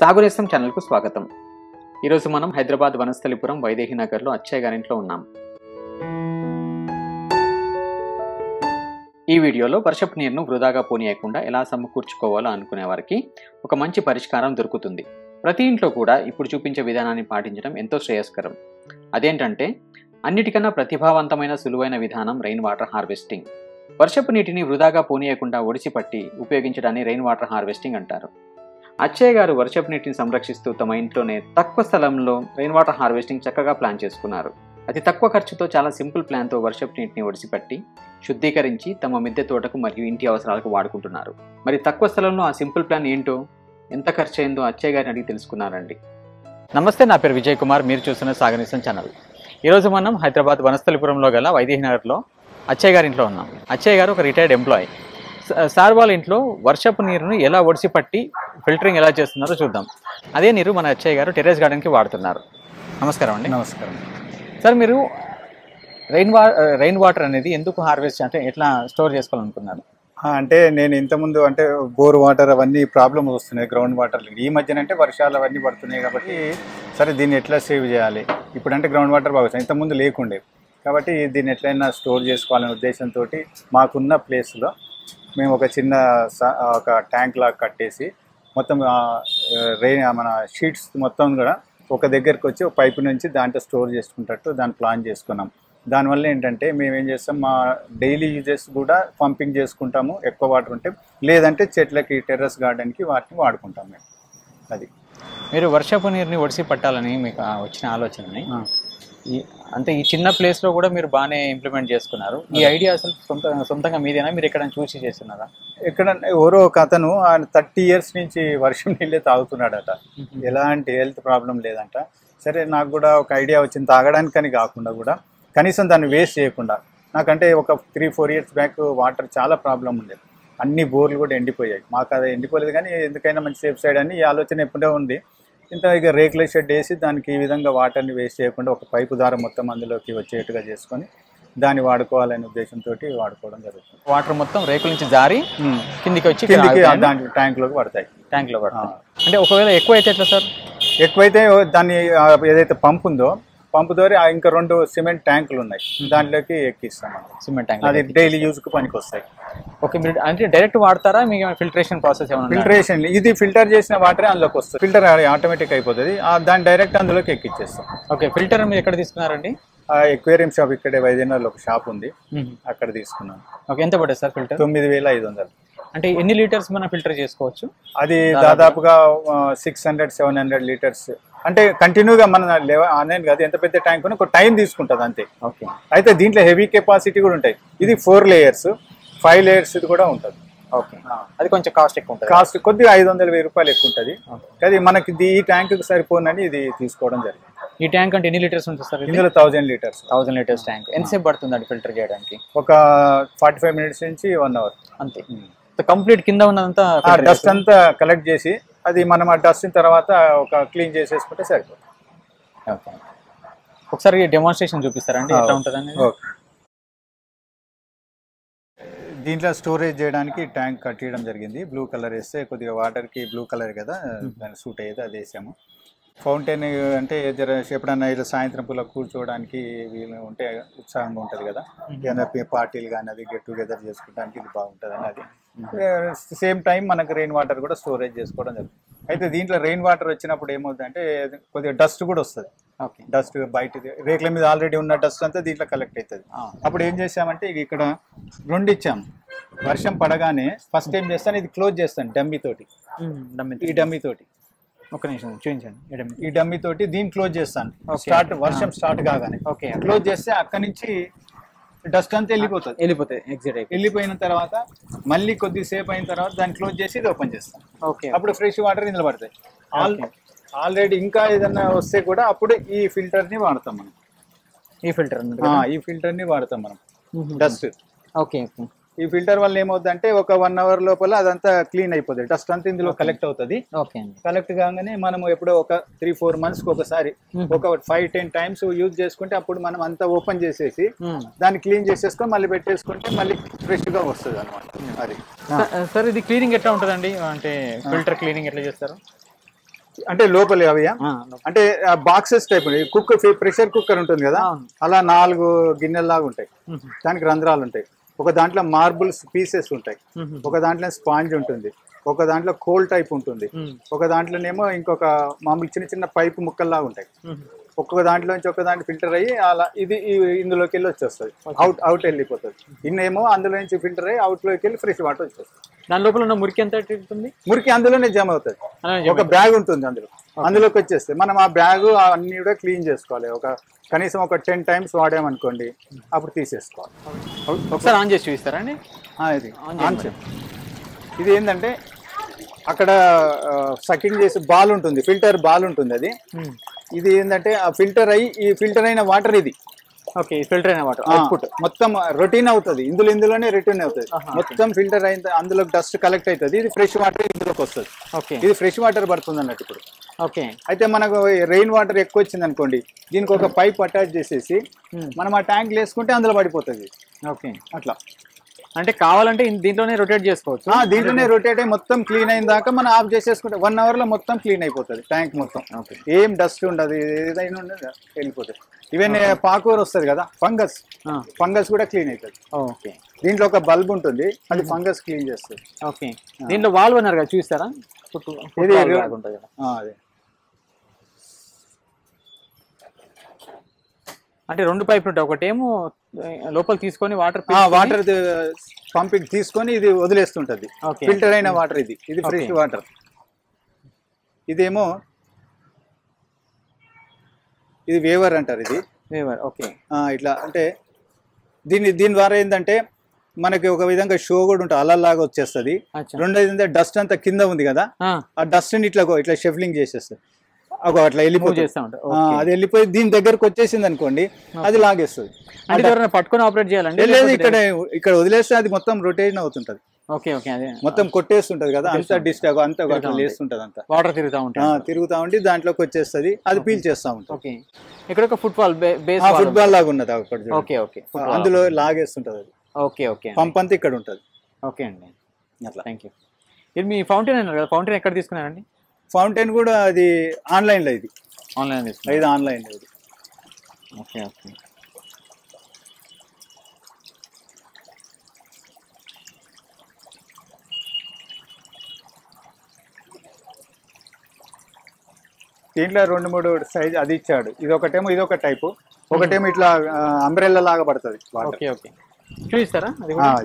సాగునేస్తం ఛానల్కు స్వాగతం ఈరోజు మనం హైదరాబాద్ వనస్థలిపురం వైదేహి నగర్లో అచ్చయ్య గారింట్లో ఉన్నాం ఈ వీడియోలో వర్షపు నీరును వృధాగా పోనీయకుండా ఎలా సమకూర్చుకోవాలో అనుకునే వారికి ఒక మంచి పరిష్కారం దొరుకుతుంది ప్రతి ఇంట్లో కూడా ఇప్పుడు చూపించే విధానాన్ని పాటించడం ఎంతో శ్రేయస్కరం అదేంటంటే అన్నిటికన్నా ప్రతిభావంతమైన సులువైన విధానం రెయిన్ వాటర్ హార్వెస్టింగ్ వర్షపు నీటిని వృధాగా పోనీయకుండా ఒడిసిపట్టి ఉపయోగించడాన్ని రెయిన్ వాటర్ హార్వెస్టింగ్ అంటారు అచ్చయ్య గారు వర్షపు నీటిని సంరక్షిస్తూ తమ ఇంట్లోనే తక్కువ స్థలంలో రెయిన్ వాటర్ హార్వెస్టింగ్ చక్కగా ప్లాన్ చేసుకున్నారు అతి తక్కువ ఖర్చుతో చాలా సింపుల్ ప్లాన్తో వర్షపు నీటిని ఒడిసిపట్టి శుద్ధీకరించి తమ మిద్దె తోటకు మరియు ఇంటి అవసరాలకు వాడుకుంటున్నారు మరి తక్కువ స్థలంలో ఆ సింపుల్ ప్లాన్ ఏంటో ఎంత ఖర్చు అయిందో అచ్చయ్య గారిని అడిగి తెలుసుకున్నారండి నమస్తే నా పేరు విజయ్ కుమార్ మీరు చూస్తున్న సాగనిసం ఛానల్ ఈరోజు మనం హైదరాబాద్ వనస్థలిపురంలో గల వైదేహి నగర్లో అచ్చయ్య గారి ఇంట్లో ఉన్నాం అచ్చయ్య గారు ఒక రిటైర్డ్ ఎంప్లాయీ స- సార్ వాళ్ళ ఇంట్లో వర్షపు నీరును ఎలా ఒడిసి పట్టి ఫిల్టరింగ్ ఎలా చేస్తున్నారో చూద్దాం అదే నీరు మన అచ్చయ్య గారు టెర్రస్ గార్డెన్కి వాడుతున్నారు నమస్కారం అండి నమస్కారం సార్ మీరు రెయిన్ వా రెయిన్ వాటర్ అనేది ఎందుకు హార్వెస్ట్ అంటే ఎట్లా స్టోర్ చేసుకోవాలనుకున్నారు ఆ, అంటే నేను ఇంతకుముందు అంటే బోర్ వాటర్ అవన్నీ ప్రాబ్లమ్ వస్తున్నాయి గ్రౌండ్ వాటర్ ఈ మధ్యన అంటే వర్షాలు అవన్నీ పడుతున్నాయి కాబట్టి సరే దీన్ని ఎట్లా సేవ్ చేయాలి ఇప్పుడు అంటే గ్రౌండ్ వాటర్ బాగా వస్తుంది ఇంతకుముందు లేకుండే కాబట్టి దీన్ని ఎట్లయినా స్టోర్ చేసుకోవాలనే ఉద్దేశంతో మాకున్న ప్లేస్లో మేము ఒక చిన్న స- ఒక ట్యాంక్ లాగా కట్టేసి మొత్తం రెయిన్ మన షీట్స్ మొత్తం కూడా ఒక దగ్గరికి వచ్చి ఒక పైపు నుంచి దాంట్లో స్టోర్ చేసుకుంటట్టు దాన్ని ప్లాన్ చేసుకున్నాం దానివల్ల ఏంటంటే మేము ఏం చేస్తాం మా డైలీ యూజెస్ కూడా పంపింగ్ చేసుకుంటాము ఎక్కువ వాటర్ ఉంటే లేదంటే చెట్లకి టెర్రస్ గార్డెన్కి వాటిని వాడుకుంటాం మేము అది మీరు వర్షపు నీరుని ఒడిసి పట్టాలని మీకు ఆ వచ్చిన ఆలోచనని ఈ అంటే ఈ చిన్న ప్లేస్లో కూడా మీరు బాగానే ఇంప్లిమెంట్ చేసుకున్నారు ఈ ఐడియా అసలు సొంత సొంతంగా మీదేనా మీరు ఎక్కడ చూసి చేస్తున్నారా ఇక్కడ ఎవరో ఒక అతను ఆయన థర్టీ ఇయర్స్ నుంచి వర్షం నీళ్ళే తాగుతున్నాడట ఎలాంటి హెల్త్ ప్రాబ్లం లేదంట సరే నాకు కూడా ఒక ఐడియా వచ్చింది తాగడానికని కాకుండా కూడా కనీసం దాన్ని వేస్ట్ చేయకుండా నాకంటే ఒక three four years back water చాలా ప్రాబ్లం ఉండేది అన్ని బోర్లు కూడా ఎండిపోయాయి మాకు అది ఎండిపోలేదు కానీ ఎందుకైనా మంచి సేఫ్ సైడ్ అని ఈ ఆలోచన ఎప్పుడో ఉంది ఇంత ఇక రేకుల షెడ్ వేసి దానికి ఈ విధంగా వాటర్ని వేస్ట్ చేయకుండా ఒక పైపు దారం మొత్తం అందులోకి వచ్చేట్టుగా చేసుకొని దాన్ని వాడుకోవాలనే ఉద్దేశంతో వాడుకోవడం జరుగుతుంది వాటర్ మొత్తం రేకుల నుంచి జారి కిందికి వచ్చి కిందికి దాంట్లో ట్యాంక్లోకి పడతాయి ట్యాంక్లో పడుతుంది అంటే ఒకవేళ ఎక్కువ అయితే ఎట్లా సార్ ఎక్కువైతే దాన్ని ఆ, ఏదైతే పంప్ ఉందో పంప్ ద్వారా ఆ ఇంకా రెండు సిమెంట్ ట్యాంకులు ఉన్నాయి దాంట్లోకి ఎక్కిస్తాం సిమెంట్ ట్యాంక్ అది డైలీ యూజ్కి పనికి వస్తాయి ఓకే మీరు అంటే డైరెక్ట్ వాడతారా మీకు ఫిల్టరేషన్ ప్రాసెస్ ఏమైనా ఉందా? ఫిల్టరేషన్ ఇది ఫిల్టర్ చేసిన వాటరే అందులోకి వస్తుంది ఫిల్టర్ ఆటోమేటిక్ అయిపోతుంది ఆ, దాన్ని డైరెక్ట్ అందులోకి ఎక్కిచ్చేస్తాం ఓకే ఫిల్టర్ మీరు ఎక్కడ తీసుకున్నారండి ఆ ఎక్వేరియం షాప్ ఇక్కడే వైద్యనగర్లో ఒక షాప్ ఉంది అక్కడ తీసుకున్నాం ఓకే ఎంత పడుతుంది సార్ ఫిల్టర్ తొమ్మిది వేల ఐదు వందలు అంటే ఎన్ని లీటర్స్ మనం ఫిల్టర్ చేసుకోవచ్చు అది దాదాపుగా six hundred seven hundred litres అంటే కంటిన్యూగా మన లేవ అనేది కాదు ఎంత పెద్ద ట్యాంక్ ఒక టైం తీసుకుంటుంది అంతే ఓకే అయితే దీంట్లో హెవీ కెపాసిటీ కూడా ఉంటాయి ఇది ఫోర్ లేయర్స్ ఫైవ్ లేయర్స్ ఇది కూడా ఉంటుంది ఓకే అది కొంచెం కాస్ట్ ఎక్కువ ఉంటుంది కాస్ట్ కొద్దిగా ఐదు వందల వెయ్యి రూపాయలు ఎక్కువ ఉంటుంది కానీ మనకి ఇది ఈ ట్యాంక్కి సరిపోనని ఇది తీసుకోవడం జరిగింది ఈ ట్యాంక్ అంటే ఎన్ని లీటర్స్ ఉంటుంది సార్ ఇది ఇందులో thousand litres thousand litres tank ఎంతసేపు పడుతుంది అండి ఫిల్టర్ చేయడానికి ఒక ఫార్టీ ఫైవ్ మినిట్స్ నుంచి వన్ అవర్ అంతే కంప్లీట్ కింద ఉన్నదంతా ఆ filter డస్ట్ అంతా కలెక్ట్ చేసి అది మనం ఆ డస్ట్ తర్వాత ఒక క్లీన్ చేసేసుకుంటే సరిపోతుంది చేసి- ఓకే ఒకసారి డెమాన్స్ట్రేషన్ చూపిస్తారండి ఎట్లా ఆ, ఉంటుందని ఓకే దీంట్లో స్టోరేజ్ చేయడానికి ట్యాంక్ కట్టేయడం జరిగింది బ్లూ కలర్ వేస్తే కొద్దిగా వాటర్కి బ్లూ కలర్ కదా దానికి సూట్ అయ్యేది అది వేసాము ఫౌంటైన్ అంటే జర ఎప్పుడన్నా ఇట్లా సాయంత్రం పూల కూర్చోవడానికి వీలు ఉంటే ఉత్సాహంగా ఉంటుంది కదా ఏదైనా పే- పార్టీలు కానీ అది గెట్ టుగెదర్ చేసుకోవడానికి ఇది బాగుంటుంది అని అది సేమ్ టైం మనకు రెయిన్ వాటర్ కూడా స్టోరేజ్ చేసుకోవడం జరుగుతుంది అయితే దీంట్లో రెయిన్ వాటర్ వచ్చినప్పుడు ఏమవుతుందంటే కొద్దిగా డస్ట్ కూడా వస్తుంది ఓకే డస్ట్ బయట రేకుల మీద ఆల్రెడీ ఉన్న డస్ట్ అంతా దీంట్లో కలెక్ట్ అవుతుంది అప్పుడు ఏం చేసామంటే ఇక ఇక్కడ రెండు ఇచ్చాం వర్షం పడగానే ఫస్ట్ ఏం చేస్తాను ఇది క్లోజ్ చేస్తాను డమ్మీ తోటి ఈ డమ్మీ తోటి ఒక నిమిషం చూపించండి ఎడమ. ఈ డమ్మీ తోటి దీన్ని క్లోజ్ చేస్తాను Okay. స్టార్ట్ వర్షం స్టార్ట్ కాగానే ఓకే క్లోజ్ చేస్తే అక్కడి నుంచి డస్ట్ అంతా వెళ్ళిపోతుంది వెళ్ళిపోతాయి ఎగ్జిట్ అయిపోయి వెళ్ళిపోయిన తర్వాత మళ్ళీ కొద్దిసేపు అయిన తర్వాత దాన్ని క్లోజ్ చేసి ఇది ఓపెన్ చేస్తాం ఓకే అప్పుడు ఫ్రెష్ వాటర్ ఇందులో పడతాయి ఆల్ Okay. ఆల్రెడీ ఇంకా ఏదన్నా వస్తే కూడా అప్పుడు ఈ ఫిల్టర్ ని వాడతాం మనం ఈ ఫిల్టర్ ఆ, ఈ ఫిల్టర్ ని వాడతాం మనం డస్ట్ ఓకే ఓకే ఈ ఫిల్టర్ వల్ల ఏమవుతుందంటే ఒక వన్ అవర్ లోపల అదంతా క్లీన్ అయిపోతుంది డస్ట్ అంతా ఇందులో కలెక్ట్ అవుతుంది ఓకే అండి కలెక్ట్ కాగానే మనం ఎప్పుడో ఒక త్రీ ఫోర్ మంత్స్కి ఒకసారి ఒక ఫైవ్ టెన్ టైమ్స్ యూజ్ చేసుకుంటే అప్పుడు మనం అంతా ఓపెన్ చేసేసి దాన్ని క్లీన్ చేసేసుకొని మళ్ళీ పెట్టేసుకుంటే మళ్ళీ ఫ్రెష్గా వస్తుంది అనమాట అది సార్ ఇది క్లీనింగ్ ఎట్లా ఉంటుందండి అంటే ఫిల్టర్ క్లీనింగ్ ఎట్లా చేస్తారు అంటే లోపల అవి ఆ, అంటే boxes type cooker pressure cooker ఉంటుంది కదా అవును. అలా నాలుగు గిన్నెల్లాగా ఉంటాయి మ్మ్. దానికి రంధ్రాలు ఉంటాయి ఒక దాంట్లో మార్బుల్స్ పీసెస్ ఉంటాయి మ్మ్. ఒక దాంట్లో స్పాంజ్ ఉంటుంది ఒక దాంట్లో కోల్ టైప్ ఉంటుంది మ్మ్. ఒక దాంట్లోనేమో ఇంకొక మామూలు చిన్న చిన్న పైపు ముక్కల్లాగా ఉంటాయి మ్మ్. ఒక్కొక్క దాంట్లో నుంచి ఒక దాంట్లో ఫిల్టర్ అయ్యి అలా ఇది ఈ- ఇందులోకి వెళ్ళి వచ్చేస్తుంది అవుట్ అవుట్ వెళ్ళిపోతుంది ఇన్నేమో అందులో నుంచి ఫిల్టర్ అయ్యి అవుట్లోకి వెళ్ళి ఫ్రెష్ వాటర్ వచ్చేస్తుంది దాని లోపల ఉన్న మురికి ఎంత ఉంటుంది మురికి అందులోనే జమ అవుతుంది అలానే ఒక బ్యాగ్ ఉంటుంది అందులో అందులోకి వచ్చేస్తే మనం ఆ బ్యాగ్ అన్ని కూడా క్లీన్ చేసుకోవాలి ఒక కనీసం ఒక టెన్ టైమ్స్ వాడామనుకోండి అప్పుడు తీసేసుకోవాలి ఒకసారి ఆన్ చేసి చూపిస్తారా అండి ఆ, ఇది ఆన్ ఆన్ చేయి. ఇది ఏంటంటే అక్కడ సకింగ్ చేసే బాల్ ఉంటుంది ఫిల్టర్ బాల్ ఉంటుంది అది ఇది ఏంటంటే ఆ ఫిల్టర్ అయ్యి ఈ ఫిల్టర్ అయిన వాటర్ ఇది ఓకే ఫిల్టర్ అయిన వాటర్ ఆ, అవుట్పుట్ మొత్తం రొటీన్ అవుతుంది ఇందులో ఇందులోనే రొటీన్ అవుతుంది ఆహా, మొత్తం ఫిల్టర్ అయిన అందులో డస్ట్ కలెక్ట్ అవుతుంది ఇది ఫ్రెష్ వాటర్ ఇందులోకి వస్తుంది ఓకే ఇది ఫ్రెష్ వాటర్ పడుతుంది అన్నట్టు ఇప్పుడు ఓకే అయితే మనకు రెయిన్ వాటర్ ఎక్కువ వచ్చింది అనుకోండి దీనికి ఒక పైప్ అటాచ్ చేసేసి మనం ఆ ట్యాంక్ వేసుకుంటే అందులో పడిపోతుంది ఓకే అట్లా అంటే కావాలంటే ఇన్- దీంట్లోనే రొటేట్ చేసుకోవచ్చు ఆ, దీంట్లోనే రొటేట్ అయ్యి మొత్తం క్లీన్ అయిన దాకా మనం ఆఫ్ చేసేసుకుంటే వన్ అవర్ లో మొత్తం క్లీన్ అయిపోతుంది ట్యాంక్ మొత్తం ఓకే ఏం డస్ట్ ఉండదు ఏదైనా ఉండదు వెళ్ళిపోతుంది ఈవెన్ పాకూర వస్తుంది కదా ఫంగస్ ఫంగస్ కూడా క్లీన్ అవుతుంది ఓకే దీంట్లో ఒక బల్బ్ ఉంటుంది అది ఫంగస్ క్లీన్ చేస్తుంది ఓకే దీంట్లో వాల్వ్ అన్నారు కదా చూస్తారా ఫుట్- ఫుట్ ఇది వాల్వ్ లాగా ఉంటుంది కదా ఆ, అదే అంటే రెండు పైపులు ఉంటాయి ఒకటేమో ఆ, లోపల తీసుకొని వాటర్ వాటర్ పంపింగ్ తీసుకొని ఇది వదిలేస్తుంటది ఓకే ఫిల్టర్ అయిన వాటర్ ఇది ఇది ఫ్రెష్ Okay. వాటర్ ఇదేమో ఇది వేవర్ అంటారు ఇది వేవర్ ఓకే ఆ, ఇట్లా అంటే దీని దీని ద్వారా ఏంటంటే మనకి ఒక విధంగా షో కూడా ఉంటుంది అలల్లాగా వచ్చేస్తుంది అచ్చా రెండోది ఏంటంటే డస్ట్ అంతా కింద ఉంది కదా ఆ, ఆ డస్ట్ ని ఇట్లా ఇట్లా షెఫ్లింగ్ చేసేస్తుంది అగో అట్లా మూవ్ వెళ్ళిపోతుంది చేస్తా ఉంటారు ఆ, అది వెళ్ళిపోయి దీని దగ్గరకు వచ్చేసింది అనుకోండి అది లాగేస్తుంది అంటే ఇది ఎవరైనా పట్టుకొని ఆపరేట్ చేయాలండి లేదు లేకపోతే ఇక్కడ ఇక్కడ వదిలేస్తే అది మొత్తం రొటేషన్ అవుతుంటది ఓకే ఓకే అదే మొత్తం కొట్టేస్తుంటది కదా అంతా కొట్టేస్తుంటది. డిస్టాక్ అంతా అట్లా తిరుగుతా లేస్తుంటది అంతా వాటర్ తిరుగుతూ ఆ, ఉంటాయి తిరుగుతా ఉండి దాంట్లోకి వచ్చేస్తది అది పీల్ చేస్తా ఉంటుంది ఓకే ఇక్కడ ఒక ఫుట్బాల్ బేస్ ఆ ఫుట్బాల్ లాగా ఉన్నది అక్కడ చూడండి. ఓకే ఓకే ఆ, అందులో లాగేస్తుంటది అది ఓకే ఓకే పంప్ అంతా ఇక్కడ ఉంటది ఓకే అండి అట్లా థ్యాంక్ యూ ఇది మీ ఫౌంటైన్ అన్నారు కదా ఫౌంటైన్ ఎక్కడ తీసుకున్నారండి ఫౌంటైన్ కూడా అది ఆన్లైన్ లో ఇది ఆన్లైన్ తీసుకున్నారు ఇది ఆన్లైన్ ఇది ఓకే ఓకే దీంట్లో రెండు మూడు సైజ్ అది ఇచ్చాడు ఇది ఒకటేమో ఇది ఒక టైపు ఒకటేమో ఇట్లా అంబ్రెల్లా లాగా పడుతుంది వాటర్ ఓకే ఓకే చూపిస్తారా అది కూడా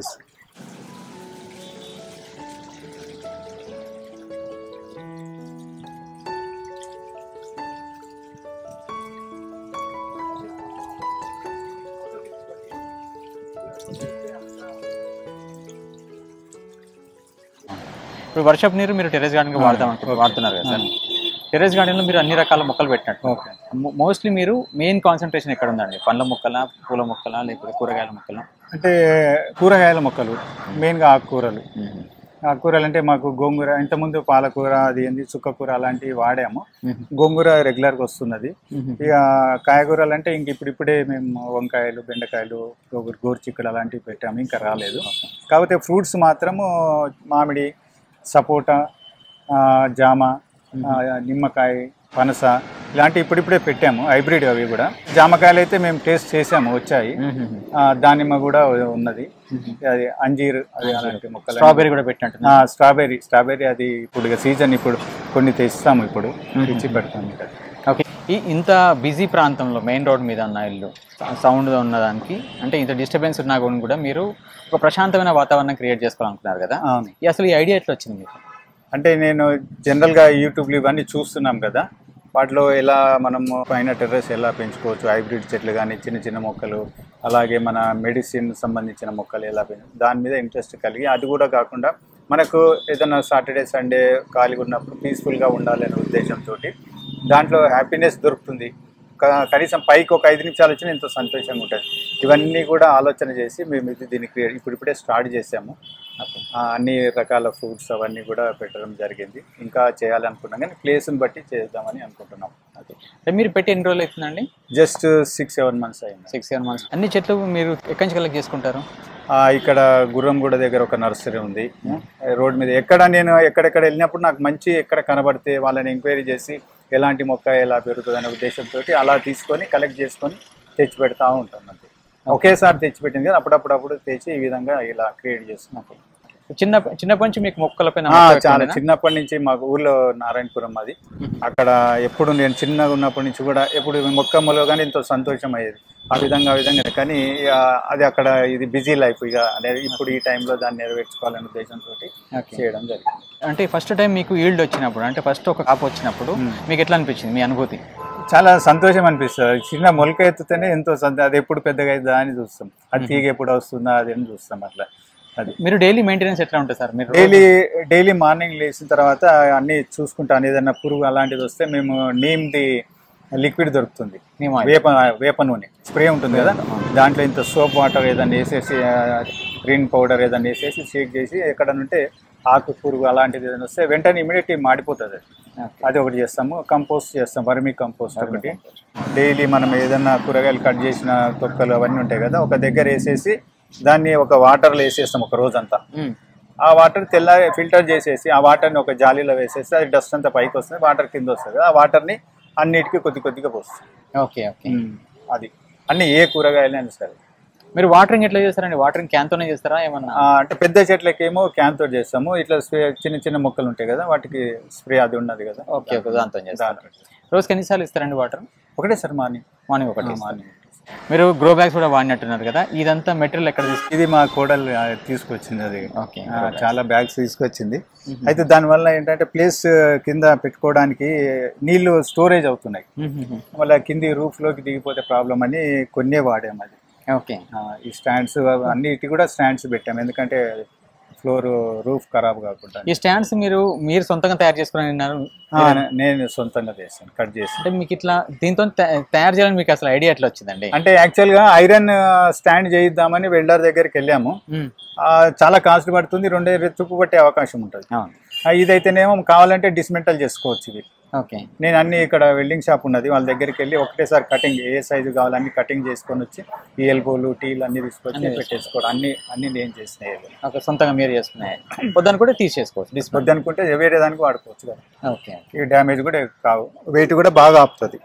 ఇప్పుడు వర్షపు నీరు మీరు టెరెస్ గార్డెన్ వాడదాం అనుకుంటున్నారు వాడుతున్నారు కదా సార్ టెరెస్ గార్డెన్ లో మీరు అన్ని రకాల మొక్కలు పెట్టినట్టు ఓకే మోస్ట్లీ మీరు మెయిన్ కాన్సన్ట్రేషన్ ఎక్కడ ఉందండి పండ్ల మొక్కల పూల మొక్కల లేకపోతే కూరగాయల మొక్కల అంటే కూరగాయల మొక్కలు మెయిన్గా ఆకుకూరలు ఆకుకూరలు అంటే మాకు గోంగూర ఇంతకుముందు పాలకూర అది ఏంది చుక్కకూర అలాంటివి వాడాము గోంగూర రెగ్యులర్గా వస్తున్నది ఇక కాయగూరలు అంటే ఇంక ఇప్పుడు ఇప్పుడే మేము వంకాయలు బెండకాయలు గోరు గోరుచిక్కుడు అలాంటివి పెట్టాము ఇంకా రాలేదు కాకపోతే ఫ్రూట్స్ మాత్రము మామిడి సపోటా ఆ, జామ ఆ, నిమ్మకాయ పనస ఇలాంటివి ఇప్పుడిప్పుడే పెట్టాము హైబ్రిడ్ అవి కూడా జామకాయలు అయితే మేము టేస్ట్ చేసాము వచ్చాయి ఆ, దానిమ్మ కూడా ఉన్నది అది అంజీర్ అది అలాంటి మొక్కలు స్ట్రాబెర్రీ కూడా పెట్టినట్టు స్ట్రాబెర్రీ స్ట్రాబెర్రీ అది ఇప్పుడు సీజన్ ఇప్పుడు కొన్ని తెస్తాము ఇప్పుడు తెచ్చి పెడతాము ఇక్కడ. ఓకే ఈ ఇంత బిజీ ప్రాంతంలో మెయిన్ రోడ్ మీద ఉన్న ఇల్లు సౌండ్ ఉన్నదానికి అంటే ఇంత డిస్టర్బెన్స్ ఉన్నా కూడా కూడా మీరు ఒక ప్రశాంతమైన వాతావరణం క్రియేట్ చేసుకోవాలనుకున్నారు కదా అవును ఈ అసలు ఈ ఐడియా ఎట్లా వచ్చింది మీకు అంటే నేను జనరల్గా యూట్యూబ్లో ఇవన్నీ చూస్తున్నాం కదా వాటిలో ఎలా మనము పైన టెర్రస్ ఎలా పెంచుకోవచ్చు హైబ్రిడ్ చెట్లు కానీ చిన్న చిన్న మొక్కలు అలాగే మన మెడిసిన్ సంబంధించిన మొక్కలు ఎలా పెంచు దాని మీద ఇంట్రెస్ట్ కలిగి అది కూడా కాకుండా మనకు ఏదైనా సాటర్డే సండే ఖాళీగా ఉన్నప్పుడు పీస్ఫుల్గా ఉండాలనే ఉద్దేశంతో దాంట్లో హ్యాపీనెస్ దొరుకుతుంది క- కనీసం పైకి ఒక ఐదు నిమిషాలు వచ్చినా ఎంతో సంతోషంగా ఉంటుంది ఇవన్నీ కూడా ఆలోచన చేసి మేము ఇది దీన్ని క్రియేట్ ఇప్పుడిప్పుడే స్టార్ట్ చేసాము ఆ, అన్ని రకాల ఫ్రూట్స్ అవన్నీ కూడా పెట్టడం జరిగింది ఇంకా చేయాలనుకున్నాం కానీ ప్లేస్ని బట్టి చేద్దామని అనుకుంటున్నాం ఓకే అంటే మీరు పెట్టి ఎన్ని రోజులు అవుతుందండి జస్ట్ సిక్స్ సెవెన్ మంత్స్ అయింది సిక్స్ సెవెన్ మంత్స్ అన్ని చెట్లు మీరు ఎక్కడి నుంచి కలెక్ట్ చేసుకుంటారు ఆ, ఇక్కడ గుర్రంగూడ దగ్గర ఒక నర్సరీ ఉంది రోడ్ మీద ఎక్కడ నేను ఎక్కడెక్కడ వెళ్ళినప్పుడు నాకు మంచి ఎక్కడ కనబడితే వాళ్ళని ఎంక్వైరీ చేసి ఎలాంటి మొక్క ఎలా పెరుగుతుంది అనే ఉద్దేశంతో అలా తీసుకొని కలెక్ట్ చేసుకొని తెచ్చి పెడతా ఉంటాను అంతే ఒకేసారి తెచ్చి పెట్టింది కదా అప్పుడప్పుడు అప్పుడు తెచ్చి ఈ విధంగా ఇలా క్రియేట్ చేస్తున్నాం చిన్న చిన్నప్పటి నుంచి మీకు మొక్కలపైన ఆ, నమ్మకం చాలా ఎక్కువేనా? చిన్నప్పటి నుంచి మాకు ఊర్లో నారాయణపురం అది అక్కడ ఎప్పుడు నేను చిన్నగా ఉన్నప్పటి నుంచి కూడా ఎప్పుడు మొక్కమ్మలో కానీ ఎంతో సంతోషం అయ్యేది ఆ విధంగా ఆ విధంగా కానీ ఇక అది అక్కడ ఇది బిజీ లైఫ్ ఇక అనేది ఇప్పుడు ఈ టైంలో దాన్ని నెరవేర్చుకోవాలనే ఉద్దేశంతో ఓకే. చేయడం జరిగింది అంటే ఫస్ట్ టైం మీకు ఈల్డ్ వచ్చినప్పుడు అంటే ఫస్ట్ ఒక కాపు వచ్చినప్పుడు మ్మ్. మీకు ఎట్లా అనిపించింది మీ అనుభూతి చాలా సంతోషం అనిపిస్తుంది చిన్న మొలక ఎత్తుతేనే ఎంతో సంత అది ఎప్పుడు పెద్దగా అవుతుందా అని చూస్తాం అది తీగ ఎప్పుడు వస్తుందా అది అని చూస్తాం అట్లా అది మీరు డైలీ మెయింటెనెన్స్ ఎట్లా ఉంటుంది సార్ మీరు డైలీ డైలీ మార్నింగ్ లేచిన తర్వాత అన్ని చూసుకుంటాను ఏదైనా పురుగు అలాంటిది వస్తే మేము నీమ్ది లిక్విడ్ దొరుకుతుంది మేము వేప వేప నూనె స్ప్రే ఉంటుంది కదా దాంట్లో ఇంత సోప్ వాటర్ ఏదైనా వేసేసి గ్రీన్ పౌడర్ ఏదైనా వేసేసి షేక్ చేసి ఎక్కడ ఉంటే ఆకు పురుగు అలాంటిది ఏదైనా వస్తే వెంటనే ఇమీడియట్ మాడిపోతుంది అది. అది ఒకటి చేస్తాము కంపోస్ట్ చేస్తాం వర్మీ కంపోస్ట్ ఒకటి డైలీ మనం ఏదైనా కూరగాయలు కట్ చేసిన తొక్కలు అవన్నీ ఉంటాయి కదా ఒక దగ్గర వేసేసి దాన్ని ఒక వాటర్లో వేసేస్తాం ఒక రోజంతా మ్మ్. ఆ వాటర్ తెల్లారి ఫిల్టర్ చేసేసి ఆ వాటర్ని ఒక జాలీలో వేసేసి అది డస్ట్ అంతా పైకి వస్తుంది వాటర్ కింద వస్తుంది ఆ వాటర్ని అన్నిటికీ కొద్ది కొద్దిగా పోస్తుంది ఓకే ఓకే అది అన్ని ఏ కూరగాయలైనా సరే మీరు వాటరింగ్ ఎట్లా చేస్తారండి వాటరింగ్ క్యాన్తోనే చేస్తారా ఏమన్నా ఆ, అంటే పెద్ద చెట్లకేమో క్యాన్ తోటి చేస్తాము ఇట్లా స్ప్రే చిన్న చిన్న మొక్కలు ఉంటాయి కదా వాటికి స్ప్రే అది ఉన్నది కదా ఓకే ఓకే దాంతో చేస్తారు దాంతో. రోజుకి ఎన్నిసార్లు ఇస్తారండి వాటర్ ఒకటే సార్ మార్నింగ్ మార్నింగ్ ఒకటి ఇస్తారు. మార్నింగ్ మీరు గ్రో బ్యాగ్స్ కూడా వాడినట్టున్నారు కదా ఇదంతా మెటీరియల్ ఎక్కడ తీసుకు ఇది మా కోడలు ఆ, తీసుకొచ్చింది అది ఓకే ఆ, చాలా బ్యాగ్స్ తీసుకొచ్చింది అయితే దానివల్ల ఏంటంటే ప్లేస్ కింద పెట్టుకోవడానికి నీళ్లు స్టోరేజ్ అవుతున్నాయి మళ్ళీ కింది రూఫ్ లోకి దిగిపోతే ప్రాబ్లం అని కొన్నే వాడాము అది ఓకే ఆ, ఈ స్టాండ్స్ అన్నిటి కూడా స్టాండ్స్ పెట్టాము ఎందుకంటే ఫ్లోర్ రూఫ్ ఖరాబ్ కాకుండా ఈ స్టాండ్స్ మీరు మీరు సొంతంగా తయారు చేసుకుని ఉన్నారు ఆ, నేను సొంతంగా చేశాను కట్ చేసి అంటే మీకు ఇట్లా దీంతో తయా- తయారు చేయాలని మీకు అసలు ఐడియా ఎట్లా వచ్చిందండి అంటే యాక్చువల్గా ఐరన్ స్టాండ్ చేయిద్దామని వెల్డర్ దగ్గరికి వెళ్ళాము మ్మ్. ఆ, చాలా కాస్ట్ పడుతుంది రెండే తుప్పు పట్టే అవకాశం ఉంటుంది అవును ఆ, ఇదైతేనేమో కావాలంటే డిస్మెంటల్ చేసుకోవచ్చు ఇది ఓకే నేను అన్ని ఇక్కడ వెల్డింగ్ షాప్ ఉన్నది వాళ్ళ దగ్గరికి వెళ్ళి ఒకటేసారి కటింగ్ ఏ సైజు కావాలన్నీ కటింగ్ చేసుకొని వచ్చి ఈ ఎల్బోలు టీలు అన్ని తీసుకొచ్చి పెట్టేసుకోవడం అన్ని అన్ని నేను చేసినాయి ఓకే సొంతంగా మీరు చేసుకున్నాయి పొద్దున కూడా తీసేసుకోవచ్చు డిస్ప్లే వద్దు అనుకుంటే వేరే దానికి వాడుకోవచ్చు కదా ఓకే ఈ డ్యామేజ్ కూడా కావు వెయిట్ కూడా బాగా ఆపుతుంది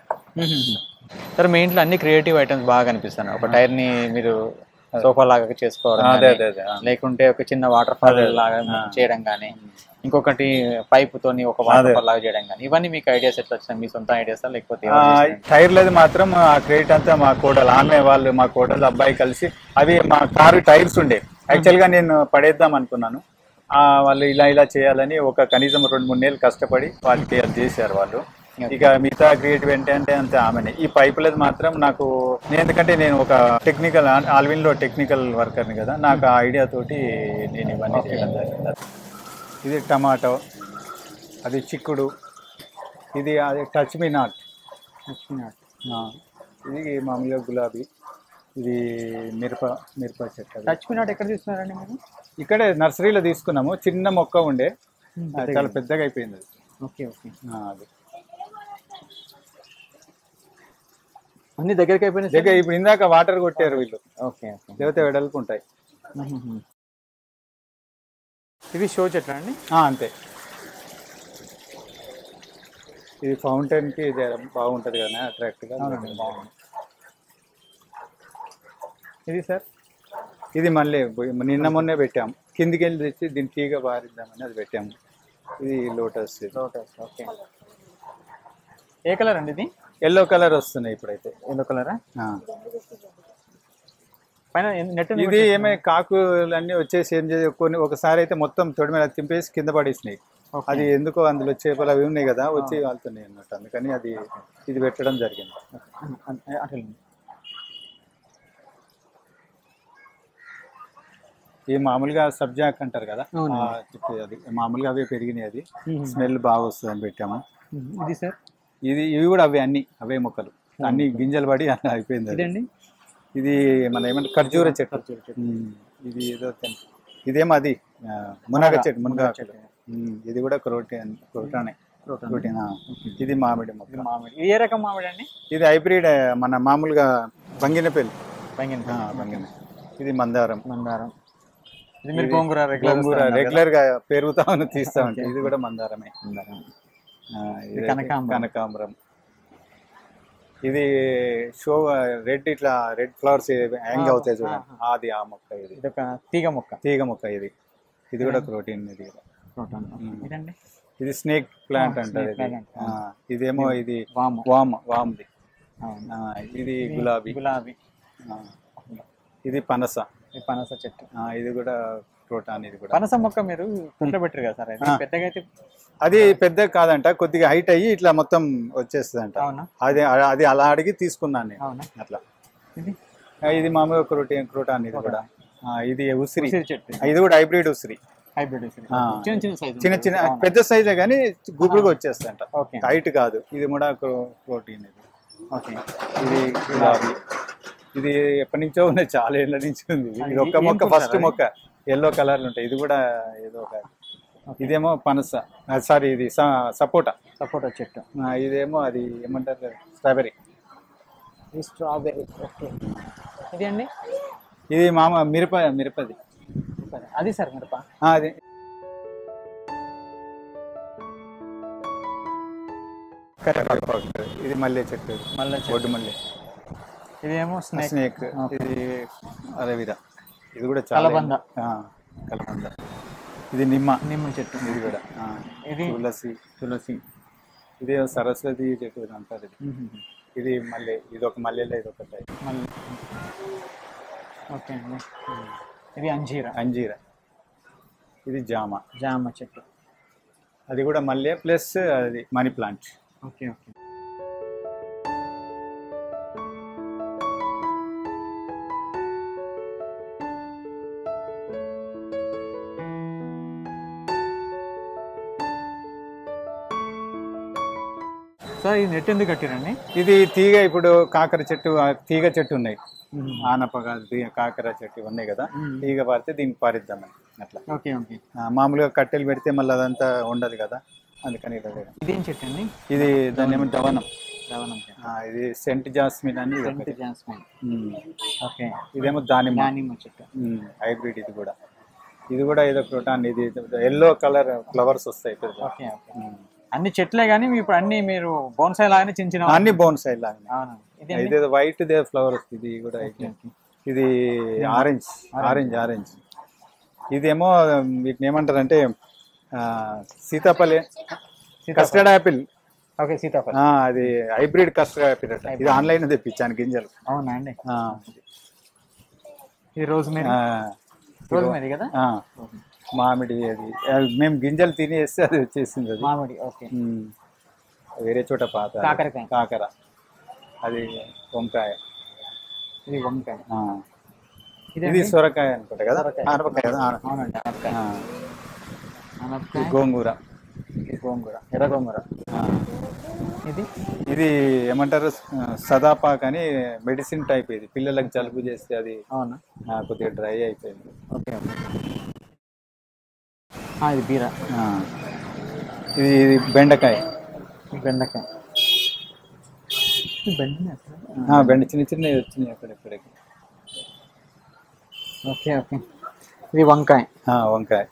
సరే మీ ఇంట్లో అన్ని క్రియేటివ్ ఐటమ్స్ బాగా కనిపిస్తాయి ఒక టైర్ ని మీరు సోఫా లాగా చేసుకోవడం అదే గానీ, అదే అదే ఆ. లేకుంటే ఒక చిన్న వాటర్ ఫాల్ లాగా చేయడం కానీ ఇంకొకటి పైప్ తోని ఒక వాటర్ ఫాల్ లాగా చేయడం కానీ ఇవన్నీ మీకు ఐడియాస్ ఎట్లా వచ్చినాయి మీ సొంత ఐడియాస్ లేకపోతే ఆ, టైర్లది మాత్రం ఆ క్రెడిట్ అంతా మా కోడలు ఆమె వాళ్ళు మా కోడలు అబ్బాయి కలిసి అవి మా కారు టైర్స్ ఉండే యాక్చువల్ గా నేను పడేద్దాం అనుకున్నాను ఆ, వాళ్ళు ఇలా ఇలా చేయాలని ఒక కనీసం రెండు మూడు నెలలు కష్టపడి వాళ్ళకి అది చేశారు వాళ్ళు ఇక మిగతా క్రియేటివ్ ఏంటంటే అంతే ఆమెనే ఈ పైపులది మాత్రం నాకు నేను ఎందుకంటే నేను ఒక టెక్నికల్ ఆల్విన్ లో టెక్నికల్ వర్కర్ని కదా నాకు ఆ ఐడియా తోటి నేను ఇవన్నీ చేయడం జరిగింది ఇది టమాటో అది చిక్కుడు ఇది అది టచ్ మీ నాట్ ఆ, ఇది మామూలుగా గులాబీ ఇది మిరప మిరప చెట్టు అది. టచ్ పినాట్ ఎక్కడ తీసుకున్నారండి మీరు ఇక్కడే నర్సరీలో తీసుకున్నాము చిన్న మొక్క ఉండే ఆ, చాలా పెద్దగా అయిపోయింది అది ఓకే ఓకే ఆ, అది అన్ని దగ్గరికి అయిపోయినాయి దగ్గర ఇప్పుడు ఇందాక వాటర్ కొట్టారు వీళ్ళు ఓకే ఓకే లేకపోతే వెడల్పు ఉంటాయి ఇది షో చెట్లా అండి ఆ, అంతే ఇది ఫౌంటైన్ కి ఇది బాగుంటది కదా అట్రాక్ట్ గా బాగుంది ఇది సార్ ఇది మళ్ళీ నిన్న మొన్నే పెట్టాము కిందికి వెళ్ళి తెచ్చి దీని తీగ బారిద్దామని అది పెట్టాము ఇది లోటస్ లోటస్ ఓకే ఏ కలర్ అండి ఇది ఎల్లో కలర్ వస్తున్నాయి ఇప్పుడైతే ఎల్లో కలరా ఆ. పైన నెట్ ఇది ఏమే కాకులన్నీ వచ్చేసి ఏం చేసి కొన్ని ఒకసారి అయితే మొత్తం తొడి మీద తింపేసి కింద పడేసినాయి అది ఎందుకో అందులో చేపలు అవి ఉన్నాయి కదా వచ్చి వాళ్తున్నాయి అన్నట్టు అందుకని అది ఇది పెట్టడం జరిగింది అట్లా ఈ మామూలుగా సబ్జాక్ అంటారు కదా అవును. ఆ చెట్టు అది మామూలుగా అవే పెరిగినాయి అది స్మెల్ బాగా వస్తుంది అని పెట్టాము ఇది సార్ ఇది ఇవి కూడా అవే అన్ని అవే మొక్కలు అన్ని గింజలు పడి అలా అయిపోయింది అది. ఇదండి ఇది మన ఏమంటే ఖర్జూర చెట్టు ఉమ్, ఇది ఏదో తెన్- ఇదేమో అది ఆ, మునగ చెట్టు మునగ చెట్టు ఉమ్, ఇది కూడా క్రోటీన్ క్రోటానే క్రోటీన్ ఆ. ఇది మామిడి మొక్క మామిడి ఇది ఏ రకం మామిడి అండి ఇది హైబ్రిడ్ మన మామూలుగా బంగినపల్లి బంగిన ఆ, బంగిన ఇది మందారం మందారం ఇది మీరు ఇది గోంగూర రెగ్యులర్ గోంగూర రెగ్యులర్ గా పెరుగుతా ఉంది తీస్తా ఉంటాయి Okay. ఇది కూడా మందారమే మందారం ఆ, ఇది ఇది కనకాంబరం. కనకాంబరం ఇది షో రెడ్ ఇట్లా రెడ్ ఫ్లవర్స్ హ్యాంగ్ ఆ, అవుతాయి ఆ, చూడండి అది ఆ మొక్క ఇది ఇది ఒక తీగ మొక్క తీగ మొక్క ఇది ఇది కూడా ప్రోటీన్ ఇది కూడా. ప్రోటాన్ మ్మ్. ఇదండి ఇది స్నేక్ ప్లాంట్ ఆ, అంటారు snake ఇది plant. ఆ, ఇదేమో ఇది వాము వామ్ వామ్ది అవును. ఆ, ఇది గులాబీ గులాబీ ఆ, ఇది పనస ఇది పనస చెట్టు ఆ, ఇది కూడా ప్రోటాన్ ఇది కూడా పనస మొక్క మీరు పుట్ల పెట్టరు కదా సార్ అది ఆ. పెద్దగా అయితే అది పెద్ద కాదంట కొద్దిగా హైట్ అయ్యి ఇట్లా మొత్తం వచ్చేస్తుంది అవునా అది అది అలా అడిగి తీసుకున్నాను నేను అవునా అట్లా ఇది ఆ, ఇది మామూలుగా క్రోటీన్ క్రోటాన్ ఇది కూడా ఆ, ఇది ఉసిరి ఉసిరి చెట్టు ఆ, ఇది కూడా హైబ్రిడ్ ఉసిరి హైబ్రిడ్ ఉసిరి ఆ. చిన్న చిన్న సైజు చిన్న చిన్న పెద్ద సైజే కానీ గుబురుగా వచ్చేస్తాయంట ఓకే హైట్ కాదు ఇది కూడా ప్రోటీన్ ఇది ఓకే ఇది గులాబీ ఇది ఎప్పటి నుంచో ఉంది చాలా ఏళ్ళ నుంచి ఉంది ఇది. ఇది ఒక్క ఏం మొక్క fruit ఫస్ట్ సార్ అది? మొక్క ఎల్లో కలర్లు ఉంటాయి ఇది కూడా ఏదో ఒక ఇదేమో పనస సారీ ఇది స- సపోటా సపోటా చెట్టు ఆ, ఇదేమో అది ఏమంటారు స్ట్రాబెరీ ఇది స్ట్రాబెర్రీ ఓకే ఇది అండి ఇది మామ మిరప మిరపది సరే అది సార్ మిరప ఆ, అది కరివేపాకు. ఇది మల్లె చెట్టు మళ్ళీ ఒడ్డు మల్లె ఇదేమో స్నేక్ స్నేక్ ఓకే. ఇది అరవిరా ఇది కూడా చాలా కలబంద. ఆ, కలబంద ఇది నిమ్మ నిమ్మ చెట్టు ఇది కూడా ఆ, ఇది తులసి తులసి ఇది సరస్వతి చెట్టు ఇది అంటారు ఇది ఇది మల్లె ఇది ఒక మల్లెలో ఇది ఒక type. మళ్ళీ ఓకే అండి ఇది అంజీరా అంజీర ఇది జామ జామ చెట్టు అది కూడా మల్లె ప్లస్ అది money plant okay okay sir ఈ నెట్ ఎందుకు కట్టిరండి ఇది తీగ ఇప్పుడు కాకర చెట్టు ఆ తీగ చెట్టు ఉన్నాయి ఆనపగ తీగ కాకర చెట్టు ఉన్నాయి కదా మ్మ్. తీగ పారితే దీనికి పారిద్దామని అట్లా ఓకే ఓకే ఆ, మామూలుగా కట్టెలు పెడితే మళ్ళీ అదంతా ఉండదు కదా అందుకని ఇలా చేయడం. ఇదేం చెట్టు అండి ఇది దాన్ని ఏమో దవనం దవనం చెట్టు ఆ, ఇది సెంట్ జాస్మిన్ అని ఇది సెంట్ ఒకటి. జాస్మిన్ మ్మ్. ఓకే ఇదేమో దానిమ్మ దానిమ్మ చెట్టు మ్మ్. హైబ్రిడ్ ఇది కూడా ఇది కూడా ఏదో ప్రోటాన్ ఇది ఎల్లో కలర్ ఫ్లవర్స్ వస్తాయి పెద్ద. ఓకే ఓకే మ్మ్. అన్ని చెట్లే కానీ మీ ఇప్పుడు అన్ని మీరు బోన్సాయి లాగానే చిన్న చిన్న అన్ని బోన్స్ లాగానే అవును ఇది అండి? ఇదేదో వైట్ దే ఫ్లవర్ వస్తుంది ఇది కూడా ఓకే, ఓకే. ఇది ఆరెంజ్ ఆరెంజ్ ఆరెంజ్ ఇదేమో వీటిని ఏమంటారంటే ఆ, సీతాఫలే కస్టర్డ్ యాపిల్ ఓకే సీతాఫలం ఆ, అది హైబ్రిడ్ కస్టర్డ్ యాపిల్ అట ఇది ఆన్లైన్ తెప్పించాను గింజలు అవునా అండి ఆ, ఇది రోజు మీద ఆ, రోజు మీద కదా ఆ, మామిడి అది అది మేము గింజలు తినేస్తే అది వచ్చేసింది అది మామిడి ఓకే ఉమ్. వేరే చోట పాత కాకరకాయ. కాకర అది వంకాయ ఇది వంకాయ ఆ. ఇది ఇది సొరకాయ అనుకుంటా కదా సొరకాయ. ఆనపకాయ కదా ఆన- అవునండి అనపకాయ ఆ. అనపకాయ ఇది గోంగూర ఇది గోంగూర ఎర్ర గోంగూర ఆ. ఇది ఇది ఏమంటారు ఆ, సదాపాక్ అని మెడిసిన్ టైప్ ఇది పిల్లలకు జలుబు చేస్తే అది అవునా ఆ, కొద్దిగా డ్రై అయిపోయింది ఓకే ఓకే ఆ, ఇది బీర ఆ. ఇది ఇది బెండకాయ ఇది బెండకాయ ఇది బెండకాయ అసలు? ఆ, బెండ చిన్న చిన్నవి వచ్చినాయి అక్కడెక్కడికి ఓకే ఓకే ఇది వంకాయ ఆ, వంకాయ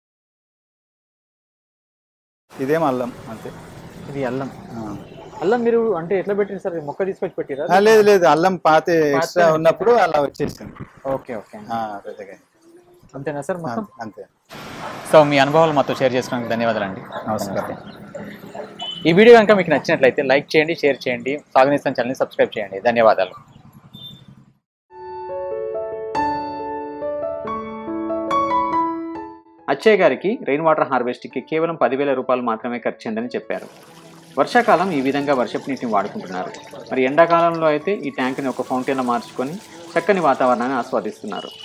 ఇదేం అల్లం అంతే ఇది అల్లం ఆ. అల్లం మీరు అంటే ఎట్లా పెట్టారు సార్ మొక్క తీసుకొచ్చి పెట్టిరా ఆ, లేదు లేదు అల్లం పాత ఎక్స్ట్రా ఉన్నప్పుడు అలా వచ్చేసింది ఓకే ఓకే ఆ, పెద్దగా అంతేనా సార్ ఆ, మొత్తం అంతే సో మీ అనుభవాలు మాతో షేర్ చేసుకున్నందుకు ధన్యవాదాలండి నమస్కారం ఈ వీడియో కనుక మీకు నచ్చినట్లయితే లైక్ చేయండి షేర్ చేయండి సాగనిస్తాన్ ఛానల్ని సబ్స్క్రైబ్ చేయండి ధన్యవాదాలు అచ్చయ్య గారికి రెయిన్ వాటర్ హార్వెస్టింగ్కి కేవలం పదివేల రూపాయలు మాత్రమే ఖర్చయిందని చెప్పారు వర్షాకాలం ఈ విధంగా వర్షపు నీటిని వాడుకుంటున్నారు మరి ఎండాకాలంలో అయితే ఈ ట్యాంక్ని ఒక ఫౌంటైన్లో మార్చుకొని చక్కని వాతావరణాన్ని ఆస్వాదిస్తున్నారు